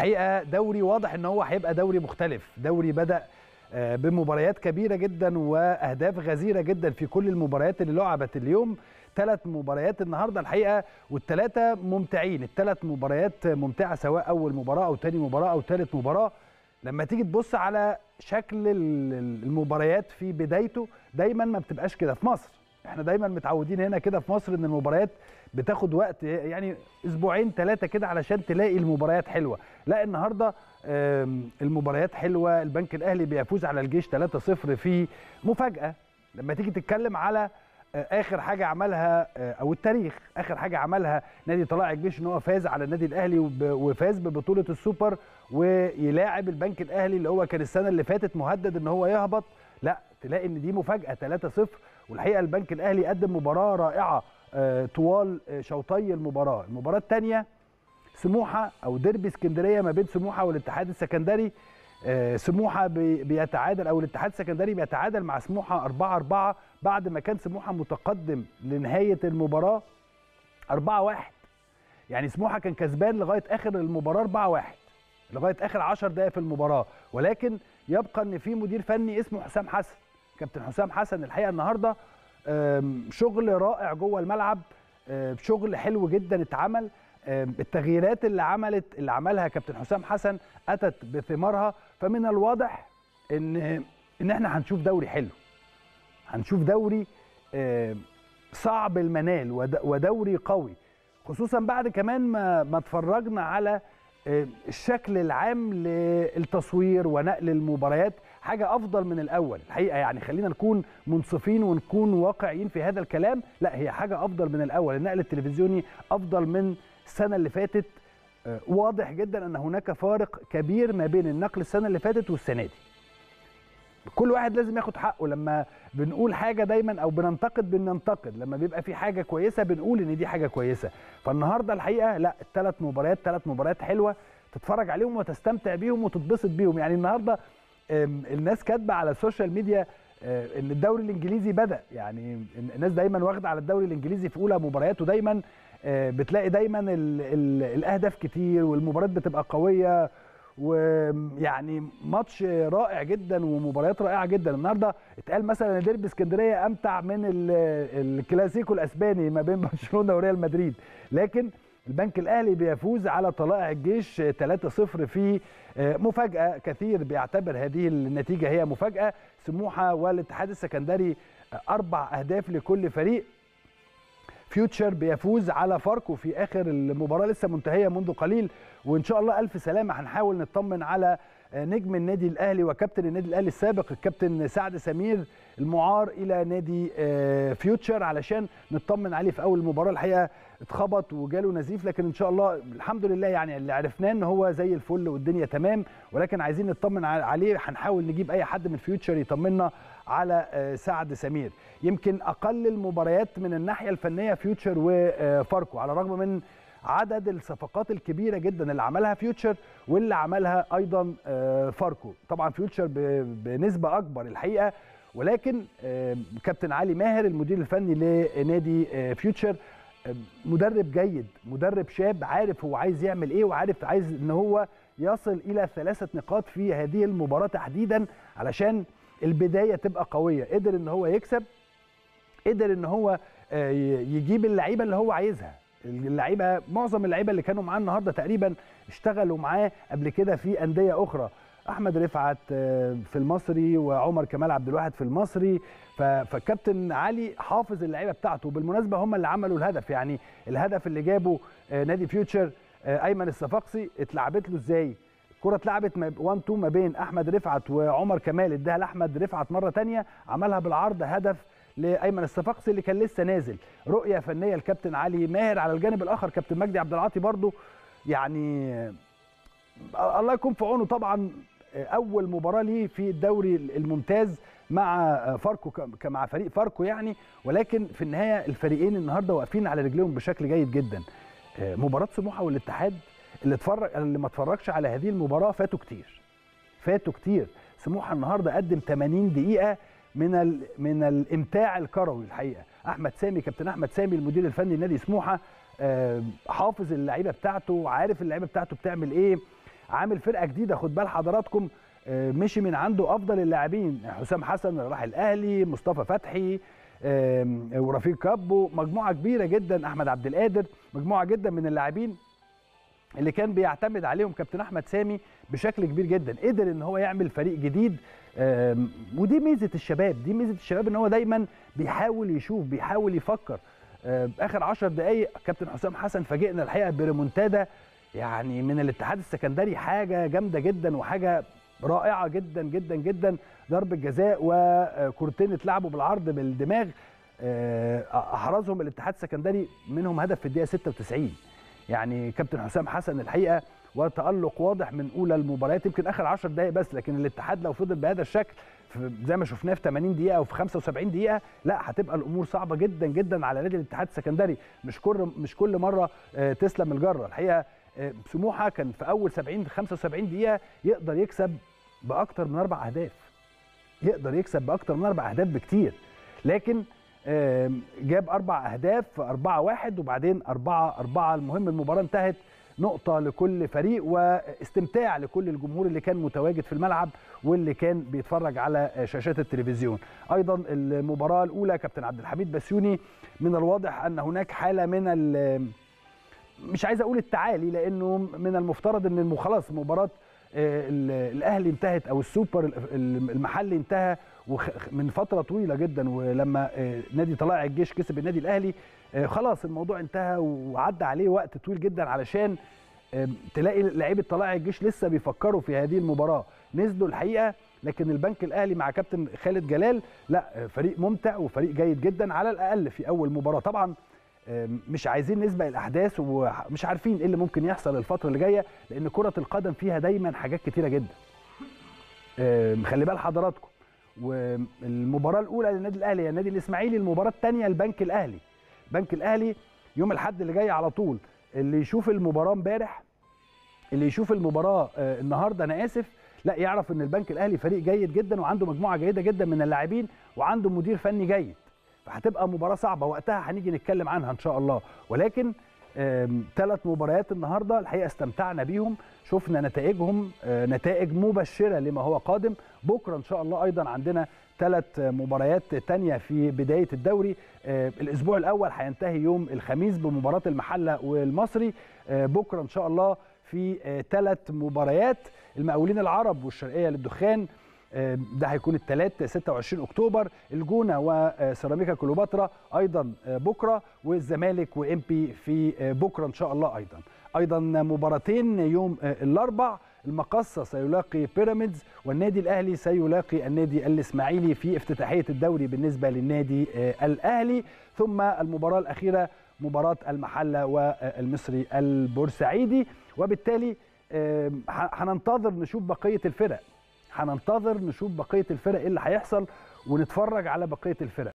الحقيقه دوري واضح ان هو هيبقى دوري مختلف دوري بدا آه، بمباريات كبيره جدا واهداف غزيره جدا في كل المباريات اللي لعبت اليوم ثلاث مباريات النهارده الحقيقه والثلاثه ممتعين الثلاث مباريات ممتعه سواء اول مباراه او ثاني مباراه او ثالث مباراه لما تيجي تبص على شكل ال- ال- المباريات في بدايته دايما ما بتبقاش كده في مصر احنا دايما متعودين هنا كده في مصر ان المباريات بتاخد وقت يعني اسبوعين ثلاثه كده علشان تلاقي المباريات حلوه لا النهارده آم، المباريات حلوه البنك الاهلي بيفوز على الجيش 3-0 في مفاجاه لما تيجي تتكلم على آه، اخر حاجه عملها آه، او التاريخ اخر حاجه عملها نادي طلائع الجيش ان هو فاز على النادي الاهلي وب- وفاز ببطوله السوبر ويلاعب البنك الاهلي اللي هو كان السنه اللي فاتت مهدد ان هو يهبط لا تلاقي ان دي مفاجاه 3-0 والحقيقه البنك الاهلي قدم مباراه رائعه آه، طوال آه، شوطي المباراه المباراه الثانيه سموحه او ديربي اسكندريه ما بين سموحه والاتحاد السكندري آه، سموحه بي- بيتعادل او الاتحاد السكندري بيتعادل مع سموحه 4 4 بعد ما كان سموحه متقدم لنهايه المباراه 4 1 يعني سموحه كان كسبان لغايه اخر المباراه 4 1 لغايه اخر 10 دقائق في المباراه ولكن يبقى ان في مدير فني اسمه حسام حسن كابتن حسام حسن الحقيقه النهارده آم، شغل رائع جوه الملعب آم، شغل حلو جدا اتعمل آم، التغييرات اللي عملت اللي عملها كابتن حسام حسن اتت بثمارها فمن الواضح ان ان احنا هنشوف دوري حلو هنشوف دوري آم، صعب المنال ود- ودوري قوي خصوصا بعد كمان ما ما اتفرجنا على آه، الشكل العام للتصوير ونقل المباريات حاجه افضل من الاول الحقيقه يعني خلينا نكون منصفين ونكون واقعيين في هذا الكلام لا هي حاجه افضل من الاول النقل التلفزيوني افضل من السنه اللي فاتت آه، واضح جدا ان هناك فارق كبير ما بين النقل السنه اللي فاتت والسنه دي كل واحد لازم ياخد حقه لما بنقول حاجه دايما او بننتقد بننتقد لما بيبقى في حاجه كويسه بنقول ان دي حاجه كويسه فالنهارده الحقيقه لا الثلاث مباريات ثلاث مباريات حلوه تتفرج عليهم وتستمتع بيهم وتتبسط بيهم يعني النهارده آم، الناس كاتبه على السوشيال ميديا آه، ان الدوري الانجليزي بدا يعني الناس دايما واخده على الدوري الانجليزي في اولى مبارياته دايما آه، بتلاقي دايما ال ال الاهداف كتير والمباريات بتبقى قويه ويعني ماتش رائع جدا ومباريات رائعه جدا النهارده اتقال مثلا ان ديربي اسكندريه امتع من ال- الكلاسيكو الاسباني ما بين برشلونه وريال مدريد لكن البنك الاهلي بيفوز على طلائع الجيش 3-0 في آه، مفاجاه كثير بيعتبر هذه النتيجه هي مفاجاه سموحه والاتحاد السكندري آه، اربع اهداف لكل فريق فيوتشر بيفوز على فاركو في اخر المباراه لسه منتهيه منذ قليل وان شاء الله الف سلامه هنحاول نطمن على نجم النادي الاهلي وكابتن النادي الاهلي السابق الكابتن سعد سمير المعار الى نادي آه، فيوتشر علشان نطمن عليه في اول مباراه الحقيقه اتخبط وجاله نزيف لكن ان شاء الله الحمد لله يعني اللي عرفناه ان هو زي الفل والدنيا تمام ولكن عايزين نطمن ع- عليه هنحاول نجيب اي حد من فيوتشر يطمنا على آه، سعد سمير يمكن اقل المباريات من الناحيه الفنيه فيوتشر وفاركو على الرغم من عدد الصفقات الكبيره جدا اللي عملها فيوتشر واللي عملها ايضا آه، فاركو طبعا فيوتشر ب- بنسبه اكبر الحقيقه ولكن آه، كابتن علي ماهر المدير الفني لنادي آه، فيوتشر آه، مدرب جيد مدرب شاب عارف هو عايز يعمل ايه وعارف عايز ان هو يصل الى ثلاثه نقاط في هذه المباراه تحديدا علشان البدايه تبقى قويه قدر ان هو يكسب قدر ان هو آه، ي- يجيب اللعيبه اللي هو عايزها اللعيبه معظم اللعيبه اللي كانوا معاه النهارده تقريبا اشتغلوا معاه قبل كده في انديه اخرى احمد رفعت آه، في المصري وعمر كمال عبد الواحد في المصري ف- فالكابتن علي حافظ اللعيبه بتاعته وبالمناسبه هم اللي عملوا الهدف يعني الهدف اللي جابه آه، نادي فيوتشر آه، ايمن الصفاقسي اتلعبت له ازاي الكره اتلعبت 1 2 ما بين احمد رفعت وعمر كمال اداها لاحمد رفعت مره تانية عملها بالعرض هدف لايمن الصفاقسي اللي كان لسه نازل رؤيه فنيه الكابتن علي ماهر على الجانب الاخر كابتن مجدي عبد العاطي برضو يعني آه، الله يكون في عونه طبعا آه، اول مباراه ليه في الدوري الممتاز مع آه، فاركو ك- مع فريق فاركو يعني ولكن في النهايه الفريقين النهارده واقفين على رجليهم بشكل جيد جدا آه، مباراه سموحه والاتحاد اللي اتفرج اللي ما اتفرجش على هذه المباراه فاتوا كتير فاتوا كتير سموحه النهارده قدم 80 دقيقه من ال... من الامتاع الكروي الحقيقه احمد سامي كابتن احمد سامي المدير الفني لنادي سموحه آه، حافظ اللعيبه بتاعته عارف اللعيبه بتاعته بتعمل ايه عامل فرقه جديده خد بال حضراتكم آه، مشي من عنده افضل اللاعبين حسام حسن راح الاهلي مصطفى فتحي آم، ورفيق كابو مجموعه كبيره جدا احمد عبد القادر مجموعه جدا من اللاعبين اللي كان بيعتمد عليهم كابتن احمد سامي بشكل كبير جدا قدر ان هو يعمل فريق جديد آم، ودي ميزه الشباب دي ميزه الشباب ان هو دايما بيحاول يشوف بيحاول يفكر آم، اخر 10 دقائق كابتن حسام حسن فاجئنا الحقيقه بريمونتادا يعني من الاتحاد السكندري حاجه جامده جدا وحاجه رائعه جدا جدا جدا ضربه جزاء وكورتين اتلعبوا بالعرض بالدماغ آه، احرزهم الاتحاد السكندري منهم هدف في الدقيقه 96 يعني كابتن حسام حسن الحقيقه وتالق واضح من اولى المباريات يمكن اخر 10 دقائق بس لكن الاتحاد لو فضل بهذا الشكل في- زي ما شفناه في 80 دقيقه او في 75 دقيقه لا هتبقى الامور صعبه جدا جدا على نادي الاتحاد السكندري مش كل مش كل مره آه، تسلم الجره الحقيقه آه، سموحه كان في اول 70 75 دقيقه يقدر يكسب باكتر من اربع اهداف يقدر يكسب باكتر من اربع اهداف بكتير لكن آم، جاب اربع اهداف في 4 1 وبعدين 4 4 المهم المباراه انتهت نقطة لكل فريق واستمتاع لكل الجمهور اللي كان متواجد في الملعب واللي كان بيتفرج على شاشات التلفزيون. أيضا المباراة الأولى كابتن عبد الحميد بسيوني من الواضح أن هناك حالة من ال- مش عايز اقول التعالي لانه من المفترض ان الم- خلاص مباراه آه، ال- الاهلي انتهت او السوبر ال- ال- المحلي انتهى وخ- من فتره طويله جدا ولما آه، نادي طلائع الجيش كسب النادي الاهلي آه، خلاص الموضوع انتهى وعدى عليه وقت طويل جدا علشان آه، تلاقي لعيبه طلائع الجيش لسه بيفكروا في هذه المباراه نزلوا الحقيقه لكن البنك الاهلي مع كابتن خالد جلال لا آه، فريق ممتع وفريق جيد جدا على الاقل في اول مباراه طبعا آم، مش عايزين نسبق الاحداث ومش عارفين ايه اللي ممكن يحصل الفتره اللي جايه لان كره القدم فيها دايما حاجات كتيره جدا آم، خلي بال حضراتكم والمباراه الاولى للنادي الاهلي هي النادي الاسماعيلي المباراه الثانيه البنك الاهلي البنك الاهلي يوم الاحد اللي جاي على طول اللي يشوف المباراه امبارح اللي يشوف المباراه آه، النهارده انا اسف لا يعرف ان البنك الاهلي فريق جيد جدا وعنده مجموعه جيده جدا من اللاعبين وعنده مدير فني جيد فهتبقى مباراه صعبه وقتها هنيجي نتكلم عنها ان شاء الله ولكن ثلاث مباريات النهارده الحقيقه استمتعنا بيهم شفنا نتائجهم آه، نتائج مبشره لما هو قادم بكره ان شاء الله ايضا عندنا ثلاث مباريات تانية في بداية الدوري آه، الأسبوع الأول هينتهي يوم الخميس بمباراة المحلة والمصري آه، بكرة إن شاء الله في ثلاث مباريات المقاولين العرب والشرقية للدخان آه، ده هيكون الثلاث 26 اكتوبر الجونه وسيراميكا كليوباترا ايضا آه، بكره والزمالك وامبي في آه، بكره ان شاء الله ايضا ايضا مباراتين يوم آه، الاربع المقصه سيلاقي بيراميدز والنادي الاهلي سيلاقي النادي الاسماعيلي في افتتاحيه الدوري بالنسبه للنادي آه، الاهلي ثم المباراه الاخيره مباراه المحله والمصري البورسعيدي وبالتالي آه، ه- هننتظر نشوف بقيه الفرق هننتظر نشوف بقيه الفرق ايه اللي هيحصل ونتفرج على بقيه الفرق